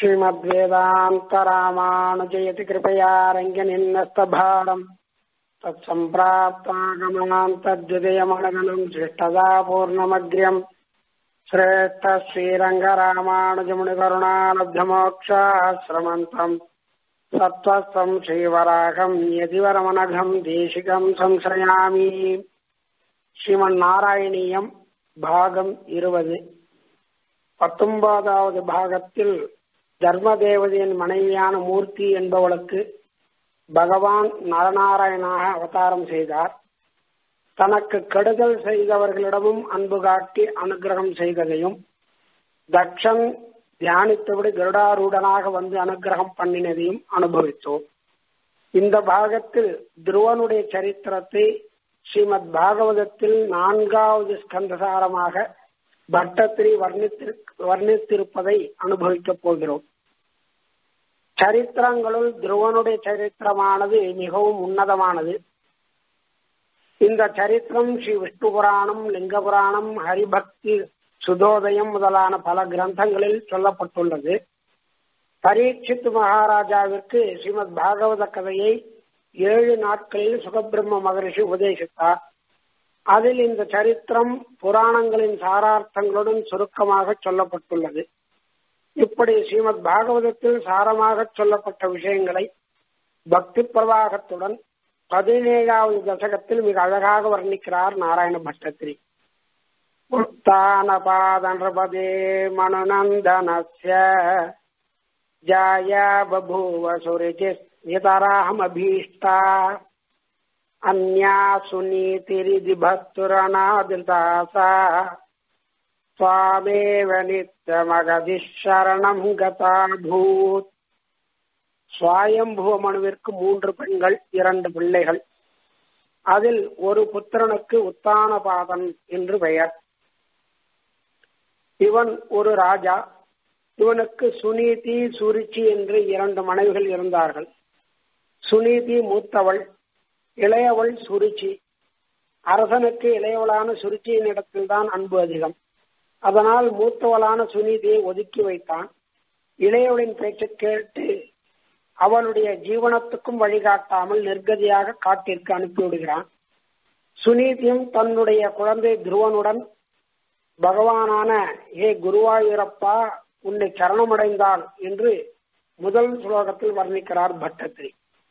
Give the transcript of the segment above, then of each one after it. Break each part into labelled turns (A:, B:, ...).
A: श्रीमद्वेदान्तरामानुजयति कृपया रङ्गनिन्नस्तभारम् तत्सम्प्राप्तागमनाम् तद्विदयमणगणम् शिष्टदा पूर्णमग्र्यम् श्रेष्ठ श्रीरङ्गरामानुजमुनिकरुणालब्धमोक्षाश्रमन्तम् सत्त्वस्तम् श्रीवराघम् यदिवरमनघम् देशिकम् संश्रयामि ஸ்ரீமன்னாராயணீயம் பாகம் இருபது பத்தொன்பதாவது பாகத்தில் தர்மதேவதையின் மனைவியான மூர்த்தி என்பவளுக்கு பகவான் நரநாராயணாக அவதாரம் செய்தார் தனக்கு கெடுதல் செய்தவர்களிடமும் அன்பு காட்டி அனுகிரகம் செய்ததையும் தக்ஷன் தியானித்தபடி கருடாரூடனாக வந்து அனுகிரகம் பண்ணினதையும் அனுபவித்தோம் இந்த பாகத்தில் துருவனுடைய சரித்திரத்தை ஸ்ரீமத் பாகவதத்தில் நான்காவது ஸ்கந்தசாரமாக பட்டத்திரி வர்ணித்திரு வர்ணித்திருப்பதை அனுபவிக்கப் போகிறோம் சரித்திரங்களுள் துருவனுடைய சரித்திரமானது மிகவும் உன்னதமானது இந்த சரித்திரம் ஸ்ரீ விஷ்ணு புராணம் லிங்க புராணம் ஹரிபக்தி சுதோதயம் முதலான பல கிரந்தங்களில் சொல்லப்பட்டுள்ளது பரீட்சித் மகாராஜாவிற்கு ஸ்ரீமத் பாகவத கதையை ஏழு நாட்களில் சுகபிரம்ம மகரிஷி உபதேசித்தார் அதில் இந்த சரித்திரம் புராணங்களின் சாரார்த்தங்களுடன் சுருக்கமாக சொல்லப்பட்டுள்ளது இப்படி ஸ்ரீமத் பாகவதத்தில் சாரமாக சொல்லப்பட்ட விஷயங்களை பக்தி பிரவாகத்துடன் பதினேழாவது தசகத்தில் மிக அழகாக வர்ணிக்கிறார் நாராயண பட்டத்திரி உத்தான பாதே மனுநந்தனஸ்ய ஜாயா பபூவ சுரிஜிஸ் नितराहमभीष्टा अन्या सुनीतिरिति भक्तुरनादृता सा स्वामेव नित्यमगதிः शरणம் கதா பூத் சுவாயம்புவ மனுவிற்கு மூன்று பெண்கள் இரண்டு பிள்ளைகள் அதில் ஒரு புத்திரனுக்கு உத்தானபாதன் என்று பெயர் இவன் ஒரு ராஜா இவனுக்கு சுனீதி சுருச்சி என்று இரண்டு மனைவிகள் இருந்தார்கள் சுனீதி மூத்தவள் இளையவள் சுருச்சி அரசனுக்கு இளையவளான சுருச்சியின் இடத்தில்தான் அன்பு அதிகம் அதனால் மூத்தவளான சுனீதியை ஒதுக்கி வைத்தான் இளையவளின் பேச்சு கேட்டு அவளுடைய ஜீவனத்துக்கும் வழிகாட்டாமல் நிர்கதியாக காட்டிற்கு அனுப்பிவிடுகிறான் சுனீதியும் தன்னுடைய குழந்தை துருவனுடன் பகவானான ஏ குருவாயூரப்பா உன்னை சரணமடைந்தாள் என்று முதல் ஸ்லோகத்தில் வர்ணிக்கிறார் பட்டத்திரி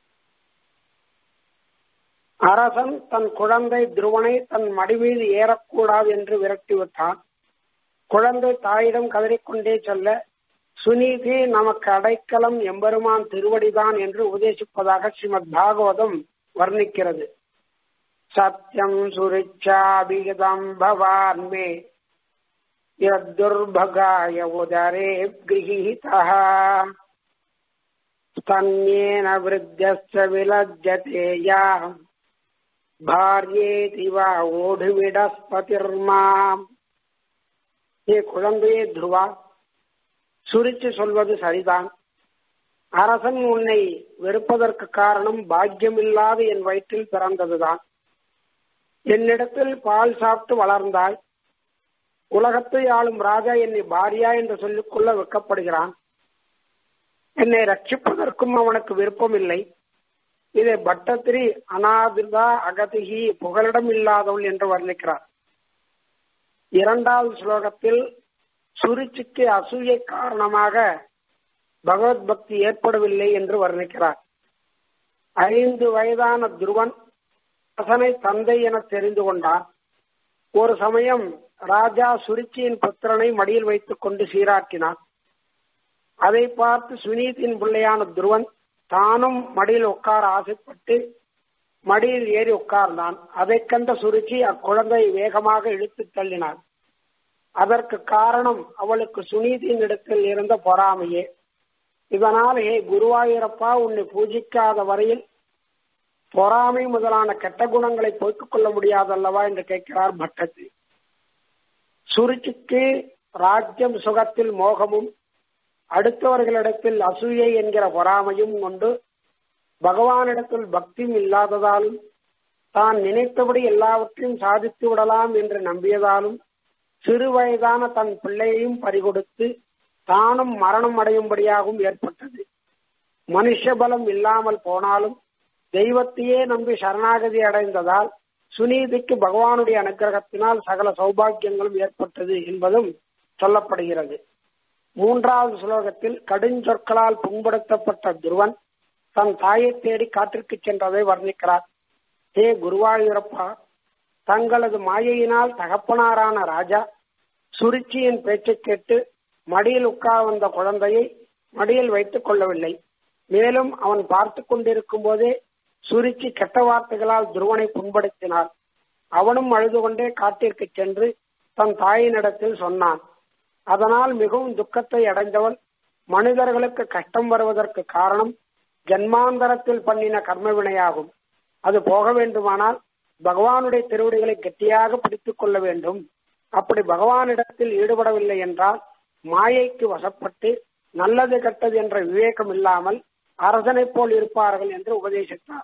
A: அரசன் தன் குழந்தை துருவனை தன் மடிமீது ஏறக்கூடாது என்று விரட்டிவிட்டான் குழந்தை தாயிடம் கதறிக்கொண்டே சொல்ல சுனீதி நமக்கு அடைக்கலம் எம்பெருமான் திருவடிதான் என்று உபதேசிப்பதாக ஸ்ரீமத் பாகவதம் வர்ணிக்கிறது சத்யம் சுரிச்சாபிகிதம் பவான் மே यद्दुर्भगाय उदरे गृहीतः स्तन्येन वृद्धश्च विलज्जते या भार्येति वा ஓடுவிடஸ்பதிர்மாம் ஏ குழந்தையே துருவா சுரிச்சு சொல்வது சரிதான் அரசன் உன்னை வெறுப்பதற்கு காரணம் பாக்கியமில்லாத என் வயிற்றில் பிறந்ததுதான் என்னிடத்தில் பால் சாப்பிட்டு வளர்ந்தாய் உலகத்தை ஆளும் ராஜா என்னை பாரியா என்று சொல்லிக்கொள்ள வெக்கப்படுகிறான் என்னை ரட்சிப்பதற்கும் அவனுக்கு விருப்பம் இல்லை இதை பட்டத்திரி அனாதிர்தா அகதிகி புகலிடம் இல்லாதவள் என்று வர்ணிக்கிறார் இரண்டாவது ஸ்லோகத்தில் சுருச்சிக்கு அசூயை காரணமாக பகவத் பக்தி ஏற்படவில்லை என்று வர்ணிக்கிறார் ஐந்து வயதான துருவன் அரசனை தந்தை என தெரிந்து கொண்டார் ஒரு சமயம் ராஜா சுருச்சியின் புத்திரனை மடியில் வைத்துக் கொண்டு சீராட்டினான் அதை பார்த்து சுனீதின் பிள்ளையான துருவன் தானும் மடியில் உட்கார ஆசைப்பட்டு மடியில் ஏறி உட்கார்ந்தான் அதை கண்ட சுருச்சி அக்குழந்தை வேகமாக இழுத்து தள்ளினாள் அதற்கு காரணம் அவளுக்கு சுனீதியின் இடத்தில் இருந்த பொறாமையே இதனால் ஹே குருவாயூரப்பா உன்னை பூஜிக்காத வரையில் பொறாமை முதலான கெட்ட குணங்களை போய்த்துக் கொள்ள முடியாதல்லவா என்று கேட்கிறார் பட்டத்தில் சுருச்சிக்கு ராஜ்யம் சுகத்தில் மோகமும் அடுத்தவர்களிடத்தில் அசூயை என்கிற பொறாமையும் கொண்டு பகவானிடத்தில் பக்தியும் இல்லாததாலும் தான் நினைத்தபடி எல்லாவற்றையும் சாதித்து விடலாம் என்று நம்பியதாலும் சிறு வயதான தன் பிள்ளையையும் பறிகொடுத்து தானும் மரணம் அடையும்படியாகவும் ஏற்பட்டது மனுஷ பலம் இல்லாமல் போனாலும் தெய்வத்தையே நம்பி சரணாகதி அடைந்ததால் சுனீதிக்கு பகவானுடைய அனுகிரகத்தினால் சகல சௌபாகியங்களும் ஏற்பட்டது என்பதும் சொல்லப்படுகிறது மூன்றாவது ஸ்லோகத்தில் கடுஞ்சொற்களால் புண்படுத்தப்பட்ட துருவன் தன் தாயை தேடி காற்றிற்கு சென்றதை வர்ணிக்கிறார் ஹே குருவாயூரப்பா தங்களது மாயையினால் தகப்பனாரான ராஜா சுருச்சியின் பேச்சை கேட்டு மடியில் உட்கார் வந்த குழந்தையை மடியில் வைத்துக் கொள்ளவில்லை மேலும் அவன் பார்த்து கொண்டிருக்கும் போதே சுருச்சி கெட்ட வார்த்தைகளால் துருவனை புண்படுத்தினார் அவனும் அழுது கொண்டே காட்டிற்கு சென்று தன் தாயினிடத்தில் சொன்னான் அதனால் மிகவும் துக்கத்தை அடைந்தவன் மனிதர்களுக்கு கஷ்டம் வருவதற்கு காரணம் ஜன்மாந்தரத்தில் பண்ணின கர்ம வினையாகும் அது போக வேண்டுமானால் பகவானுடைய திருவடிகளை கெட்டியாக பிடித்துக் கொள்ள வேண்டும் அப்படி பகவானிடத்தில் ஈடுபடவில்லை என்றால் மாயைக்கு வசப்பட்டு நல்லது கெட்டது என்ற விவேகம் இல்லாமல் அரசனை போல் இருப்பார்கள் என்று உபதேசித்தார்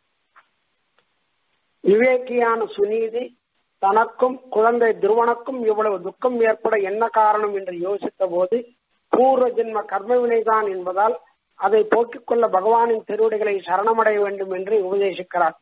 A: விவேக்கியான சுனீதி தனக்கும் குழந்தை துருவனுக்கும் இவ்வளவு துக்கம் ஏற்பட என்ன காரணம் என்று யோசித்த போது பூர்வ ஜென்ம கர்மவினைதான் என்பதால் அதை போக்கிக் கொள்ள பகவானின் திருவடிகளை சரணமடைய வேண்டும் என்று உபதேசிக்கிறார்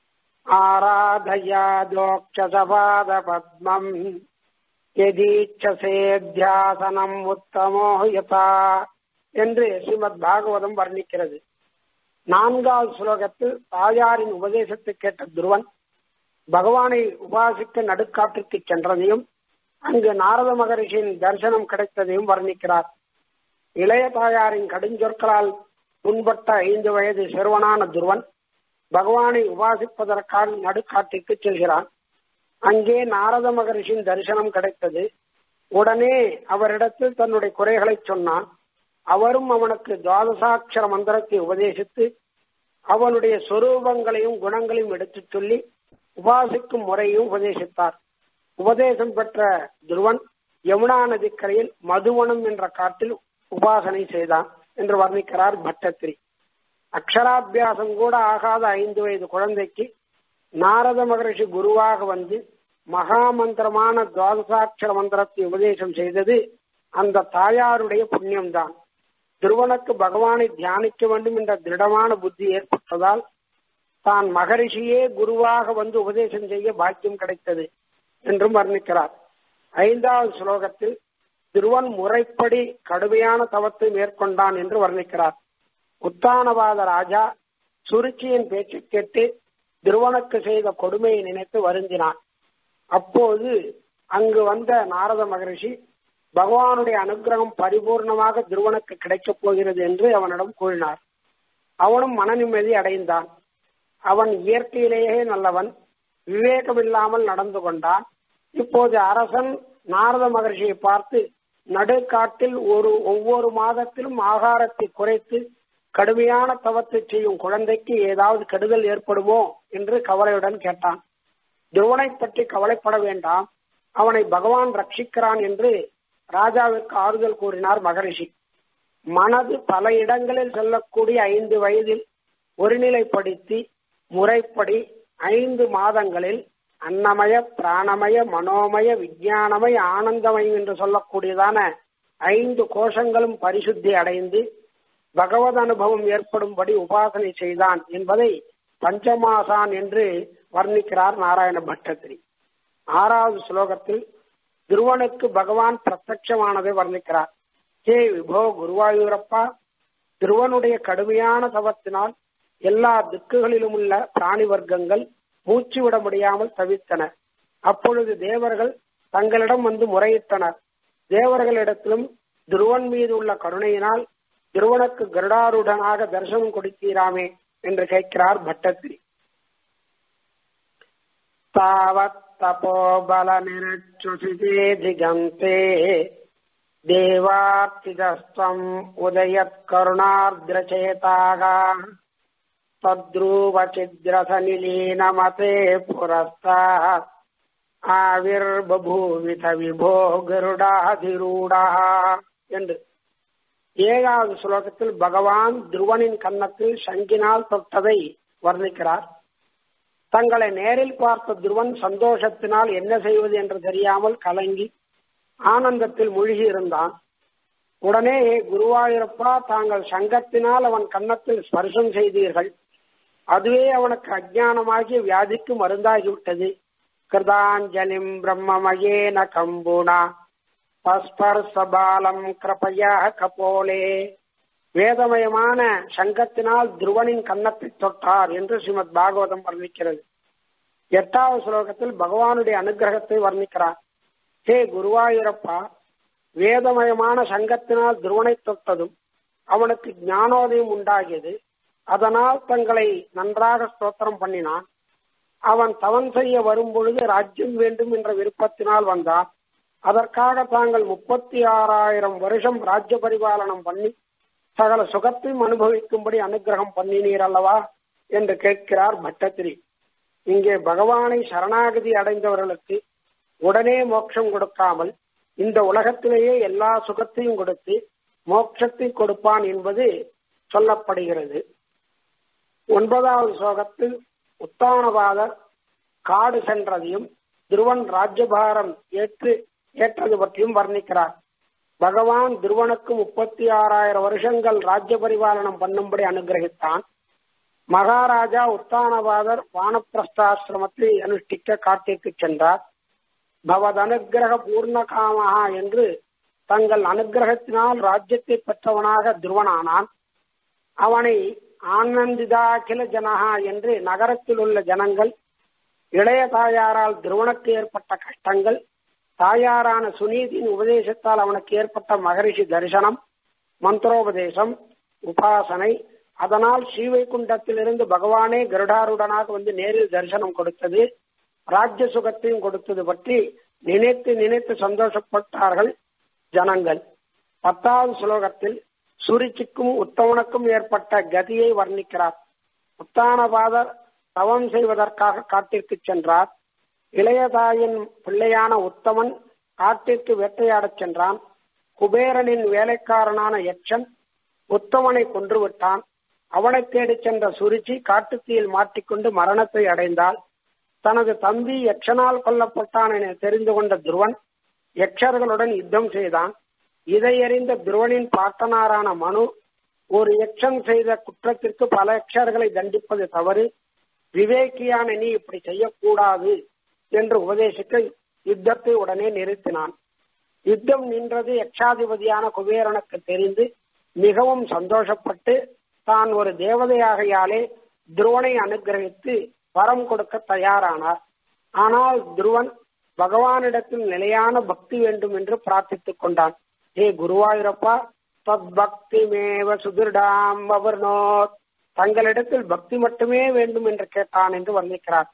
A: ஆராதயாதோக்ஷபாத பத்மம் எதீச்சசேத்தியாசனம் உத்தமோ யதா என்று ஸ்ரீமத் பாகவதம் வர்ணிக்கிறது நான்காவது ஸ்லோகத்தில் தாயாரின் உபதேசத்தை கேட்ட துருவன் பகவானை உபாசிக்க நடுக்காட்டிற்கு சென்றதையும் அங்கு நாரத மகரிஷியின் தரிசனம் கிடைத்ததையும் வர்ணிக்கிறார் இளைய தாயாரின் கடுஞ்சொற்களால் புண்பட்ட ஐந்து வயது சிறுவனான துருவன் பகவானை உபாசிப்பதற்காக நடுக்காட்டிற்கு செல்கிறான் அங்கே நாரத மகரிஷியின் தரிசனம் கிடைத்தது உடனே அவரிடத்தில் தன்னுடைய குறைகளை சொன்னான் அவரும் அவனுக்கு துவாதசாட்சர மந்திரத்தை உபதேசித்து அவனுடைய சொரூபங்களையும் குணங்களையும் எடுத்துச் சொல்லி உபாசிக்கும் முறையும் உபதேசித்தார் உபதேசம் பெற்ற துருவன் யமுனா நதிக்கரையில் மதுவனம் என்ற காட்டில் உபாசனை செய்தான் என்று வர்ணிக்கிறார் பட்டத்திரி அக்ஷராபியாசம் கூட ஆகாத ஐந்து வயது குழந்தைக்கு நாரத மகரிஷி குருவாக வந்து மகா மந்திரமான துவாதசாட்சர மந்திரத்தை உபதேசம் செய்தது அந்த தாயாருடைய புண்ணியம்தான் துருவனுக்கு பகவானை தியானிக்க வேண்டும் என்ற திருடமான புத்தி ஏற்பட்டதால் தான் மகரிஷியே குருவாக வந்து உபதேசம் செய்ய பாக்கியம் கிடைத்தது என்றும் வர்ணிக்கிறார் ஐந்தாவது ஸ்லோகத்தில் திருவன் முறைப்படி கடுமையான தவத்தை மேற்கொண்டான் என்று வர்ணிக்கிறார் உத்தானவாத ராஜா சுருச்சியின் பேச்சு கேட்டு திருவனுக்கு செய்த கொடுமையை நினைத்து வருந்தினான் அப்போது அங்கு வந்த நாரத மகரிஷி பகவானுடைய அனுகிரகம் பரிபூர்ணமாக திருவனுக்கு கிடைக்கப் போகிறது என்று அவனிடம் கூறினார் அவனும் மன நிம்மதி அடைந்தான் அவன் இயற்கையிலேயே நல்லவன் விவேகமில்லாமல் நடந்து கொண்டான் இப்போது அரசன் நாரத மகர்ஷியை பார்த்து நடுக்காட்டில் ஒரு ஒவ்வொரு மாதத்திலும் ஆகாரத்தை குறைத்து கடுமையான தவத்தை செய்யும் குழந்தைக்கு ஏதாவது கெடுதல் ஏற்படுமோ என்று கவலையுடன் கேட்டான் துருவனை பற்றி கவலைப்பட வேண்டாம் அவனை பகவான் ரட்சிக்கிறான் என்று ராஜாவிற்கு ஆறுதல் கூறினார் மகரிஷி மனது பல இடங்களில் செல்லக்கூடிய ஐந்து வயதில் ஒருநிலைப்படுத்தி முறைப்படி ஐந்து மாதங்களில் அன்னமய பிராணமய மனோமய விஞ்ஞானமய ஆனந்தமயம் என்று சொல்லக்கூடியதான ஐந்து கோஷங்களும் பரிசுத்தி அடைந்து பகவத் அனுபவம் ஏற்படும்படி உபாசனை செய்தான் என்பதை பஞ்சமாசான் என்று வர்ணிக்கிறார் நாராயண பட்டத்திரி ஆறாவது ஸ்லோகத்தில் துருவனுக்கு பகவான் பிரத்யமானதை வர்ணிக்கிறார் ஹே விபோ குருவாயூரப்பா திருவனுடைய கடுமையான தவத்தினால் எல்லா திக்குகளிலும் உள்ள பிராணி வர்க்கங்கள் மூச்சு விட முடியாமல் தவித்தன அப்பொழுது தேவர்கள் தங்களிடம் வந்து முறையிட்டனர் தேவர்களிடத்திலும் துருவன் மீது உள்ள கருணையினால் திருவனுக்கு கருடாருடனாக தரிசனம் கொடுத்தீராமே என்று கேட்கிறார் பட்டத்திரி தாவத் தபோபல நிரச்சுசிதே திகந்தே தேவார்த்திதஸ்தம் உதயத் கருணார்திரச்சேதாக தத்ரூபச்சித்ரசனிலீனமதே புரஸ்தாத் ஆவிர்பூவித விபோ கருடாதிரூடா என்று ஏழாவது ஸ்லோகத்தில் பகவான் துருவனின் கன்னத்தில் சங்கினால் தொட்டதை வர்ணிக்கிறார் தங்களை நேரில் பார்த்த துருவன் சந்தோஷத்தினால் என்ன செய்வது என்று தெரியாமல் கலங்கி ஆனந்தத்தில் மூழ்கி இருந்தான் உடனே குருவாயூரப்பா தாங்கள் சங்கத்தினால் அவன் கன்னத்தில் ஸ்பர்சம் செய்தீர்கள் அதுவே அவனுக்கு அஜானமாகிய வியாதிக்கு மருந்தாகிவிட்டது கிருதாஞ்சலிம் பிரம்மமயேன கம்புனா பஸ்பர்சபாலம் கிருபையா கபோலே வேதமயமான சங்கத்தினால் துருவனின் கன்னத்தை தொட்டார் என்று ஸ்ரீமத் பாகவதம் வர்ணிக்கிறது எட்டாவது ஸ்லோகத்தில் பகவானுடைய அனுகிரகத்தை வர்ணிக்கிறார் ஹே குருவாயூரப்பா வேதமயமான சங்கத்தினால் துருவனை தொட்டதும் அவனுக்கு ஞானோதயம் உண்டாகியது அதனால் தங்களை நன்றாக ஸ்தோத்திரம் பண்ணினான் அவன் தவன் செய்ய வரும்பொழுது ராஜ்யம் வேண்டும் என்ற விருப்பத்தினால் வந்தான் அதற்காக தாங்கள் முப்பத்தி ஆறாயிரம் வருஷம் ராஜ்ய பரிபாலனம் பண்ணி சகல சுகத்தையும் அனுபவிக்கும்படி அனுகிரகம் பண்ணினீர் அல்லவா என்று கேட்கிறார் பட்டத்திரி இங்கே பகவானை சரணாகதி அடைந்தவர்களுக்கு உடனே மோட்சம் கொடுக்காமல் இந்த உலகத்திலேயே எல்லா சுகத்தையும் கொடுத்து மோட்சத்தை கொடுப்பான் என்பது சொல்லப்படுகிறது ஒன்பதாவது சோகத்தில் உத்தானபாதர் காடு சென்றதையும் துருவன் ராஜ்யபாரம் ஏற்று ஏற்றது பற்றியும் வர்ணிக்கிறார் பகவான் துருவனுக்கு முப்பத்தி ஆறாயிரம் வருஷங்கள் ராஜ்ய பரிபாலனம் பண்ணும்படி அனுகிரகித்தான் மகாராஜா உத்தானபாதர் வானப்பிரஸ்தாசிரமத்தை அனுஷ்டிக்க காட்டிற்கு சென்றார் பவத் அனுகிரக பூர்ணகாமகா என்று தங்கள் அனுகிரகத்தினால் ராஜ்யத்தை பெற்றவனாக துருவனானான் அவனை ஆனந்திதாகில ஜனகா என்று நகரத்தில் உள்ள ஜனங்கள் இளைய தாயாரால் துருவனுக்கு ஏற்பட்ட கஷ்டங்கள் தாயாரான சுனீதியின் உபதேசத்தால் அவனுக்கு ஏற்பட்ட மகரிஷி தரிசனம் மந்திரோபதேசம் உபாசனை அதனால் ஸ்ரீவைகுண்டத்திலிருந்து பகவானே கருடாருடனாக வந்து நேரில் தரிசனம் கொடுத்தது ராஜ்ய சுகத்தையும் கொடுத்தது பற்றி நினைத்து நினைத்து சந்தோஷப்பட்டார்கள் ஜனங்கள் பத்தாவது ஸ்லோகத்தில் சுரிச்சிக்கும் உத்தமனுக்கும் ஏற்பட்ட கதியை வர்ணிக்கிறார் உத்தானபாதர் தவம் செய்வதற்காக காட்டிற்கு சென்றார் இளையதாயின் பிள்ளையான உத்தமன் காட்டிற்கு வேட்டையாடச் சென்றான் குபேரனின் வேலைக்காரனான யட்சன் உத்தமனை கொன்றுவிட்டான் அவனை தேடிச் சென்ற சுருச்சி காட்டுத்தீயில் மாட்டிக்கொண்டு மரணத்தை அடைந்தால் தனது தம்பி யக்ஷனால் கொல்லப்பட்டான் என தெரிந்து கொண்ட துருவன் யக்ஷர்களுடன் யுத்தம் செய்தான் இதை அறிந்த துருவனின் பாட்டனாரான மனு ஒரு யக்ஷன் செய்த குற்றத்திற்கு பல யக்ஷர்களை தண்டிப்பது தவறு விவேக்கியான நீ இப்படி செய்யக்கூடாது என்று உபதேசிக்க யுத்தத்தை உடனே நிறுத்தினான் யுத்தம் நின்றது யக்ஷாதிபதியான குபேரனுக்கு தெரிந்து மிகவும் சந்தோஷப்பட்டு தான் ஒரு தேவதையாகையாலே துருவனை அனுகிரகித்து வரம் கொடுக்க தயாரானார் ஆனால் துருவன் பகவானிடத்தில் நிலையான பக்தி வேண்டும் என்று பிரார்த்தித்துக் கொண்டான் ஹே குருவாயூரப்பா தத் பக்தி மேவ சுதிர்டாம் அவர்னோத் தங்களிடத்தில் பக்தி மட்டுமே வேண்டும் என்று கேட்டான் என்று வர்ணிக்கிறார்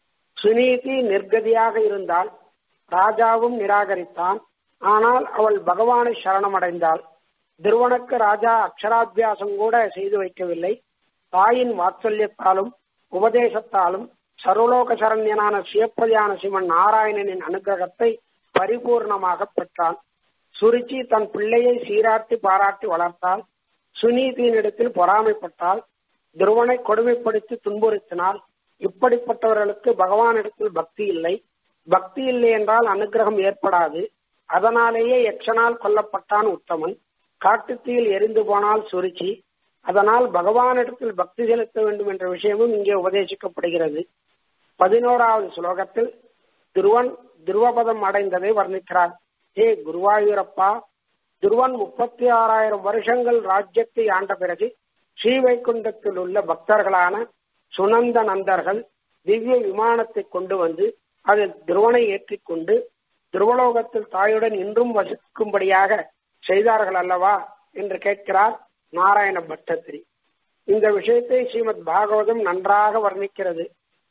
A: சுனீதி நிர்கதியாக இருந்தால் ராஜாவும் நிராகரித்தான் ஆனால் அவள் பகவானை சரணமடைந்தாள் திருவனுக்கு ராஜா அக்ஷராபியாசம் கூட செய்து வைக்கவில்லை தாயின் வாத்சல்யத்தாலும் உபதேசத்தாலும் சர்வலோக சரண்யனான சிவப்பதியான சிவன் நாராயணனின் அனுகிரகத்தை பரிபூர்ணமாக பெற்றான் சுருச்சி தன் பிள்ளையை சீராட்டி பாராட்டி வளர்த்தால் சுனீதியினிடத்தில் பொறாமைப்பட்டால் துருவனை கொடுமைப்படுத்தி துன்புறுத்தினால் இப்படிப்பட்டவர்களுக்கு பகவானிடத்தில் பக்தி இல்லை பக்தி இல்லை என்றால் அனுகிரகம் ஏற்படாது அதனாலேயே யக்ஷனால் கொல்லப்பட்டான் உத்தமன் காட்டுத்தீயில் எரிந்து போனால் சுருச்சி அதனால் பகவானிடத்தில் பக்தி செலுத்த வேண்டும் என்ற விஷயமும் இங்கே உபதேசிக்கப்படுகிறது பதினோராவது ஸ்லோகத்தில் துருவன் துருவபதம் அடைந்ததை வர்ணிக்கிறார் ஹே குருவாயூரப்பா துருவன் முப்பத்தி ஆறாயிரம் வருஷங்கள் ராஜ்யத்தை ஆண்ட பிறகு ஸ்ரீவைகுண்டத்தில் உள்ள பக்தர்களான சுனந்த நந்தர்கள் திவ்ய விமானத்தை கொண்டு வந்து அதில் துருவனை ஏற்றிக்கொண்டு துருவலோகத்தில் தாயுடன் இன்றும் வசிக்கும்படியாக செய்தார்கள் அல்லவா என்று கேட்கிறார் நாராயண பட்டத்திரி இந்த விஷயத்தை ஸ்ரீமத் பாகவதம் நன்றாக வர்ணிக்கிறது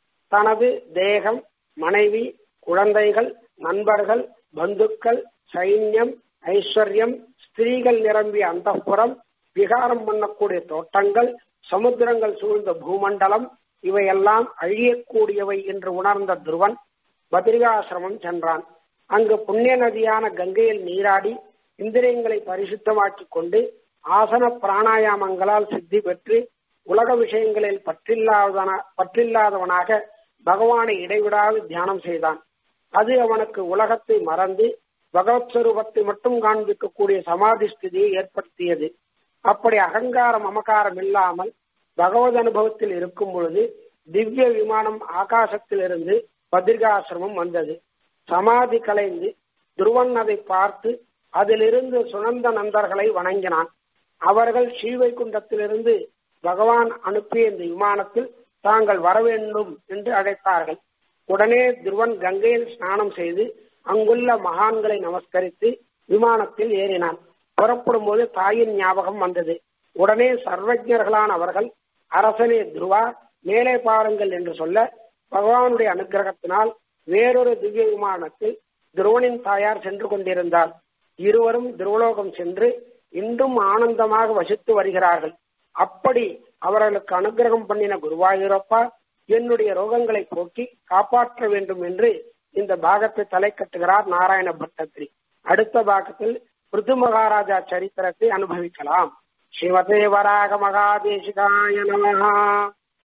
A: தனது தேகம் மனைவி குழந்தைகள் நண்பர்கள் பந்துக்கள் சைன்யம் ஐஸ்வர்யம் ஸ்திரீகள் நிரம்பிய அந்தப்புறம் விகாரம் பண்ணக்கூடிய தோட்டங்கள் சமுத்திரங்கள் சூழ்ந்த பூமண்டலம் இவையெல்லாம் அழியக்கூடியவை என்று உணர்ந்த துருவன் பத்ரிகாசிரமம் சென்றான் அங்கு புண்ணிய நதியான கங்கையில் நீராடி இந்திரியங்களை பரிசுத்தமாக்கிக் கொண்டு ஆசன பிராணாயாமங்களால் சித்தி பெற்று உலக விஷயங்களில் பற்றில்லாதவன பற்றில்லாதவனாக பகவானை இடைவிடாது தியானம் செய்தான் அது அவனுக்கு உலகத்தை மறந்து பகவத் ஸ்வரூபத்தை மட்டும் காண்பிக்கக்கூடிய சமாதி ஸ்திதியை ஏற்படுத்தியது அப்படி அகங்காரம் மமகாரம் இல்லாமல் பகவத் அனுபவத்தில் இருக்கும் பொழுது திவ்ய விமானம் ஆகாசத்திலிருந்து பத்ரிகாசிரமம் வந்தது சமாதி கலைந்து துருவன் அதை பார்த்து அதிலிருந்து சுனந்த நந்தர்களை வணங்கினான் அவர்கள் ஸ்ரீவைகுண்டத்திலிருந்து பகவான் அனுப்பிய இந்த விமானத்தில் தாங்கள் வர வேண்டும் என்று அழைத்தார்கள் உடனே துருவன் கங்கையில் ஸ்நானம் செய்து அங்குள்ள மகான்களை நமஸ்கரித்து விமானத்தில் ஏறினான் புறப்படும் போது தாயின் ஞாபகம் வந்தது உடனே சர்வஜர்களான அவர்கள் அரசனே துருவா மேலே பாருங்கள் என்று சொல்ல பகவானுடைய அனுகிரகத்தினால் வேறொரு திவ்ய விமானத்தில் துருவனின் தாயார் சென்று கொண்டிருந்தார் இருவரும் துருவலோகம் சென்று இன்றும் ஆனந்தமாக வசித்து வருகிறார்கள் அப்படி அவர்களுக்கு அனுகிரகம் பண்ணின குருவாயூரப்பா என்னுடைய ரோகங்களை போக்கி காப்பாற்ற வேண்டும் என்று இந்த பாகத்தை தலை கட்டுகிறார் நாராயண பட்டத்திரி அடுத்த பாகத்தில் பிருது மகாராஜா சரித்திரத்தை அனுபவிக்கலாம் சிவதேவராக மகாதேசிகாய நமகா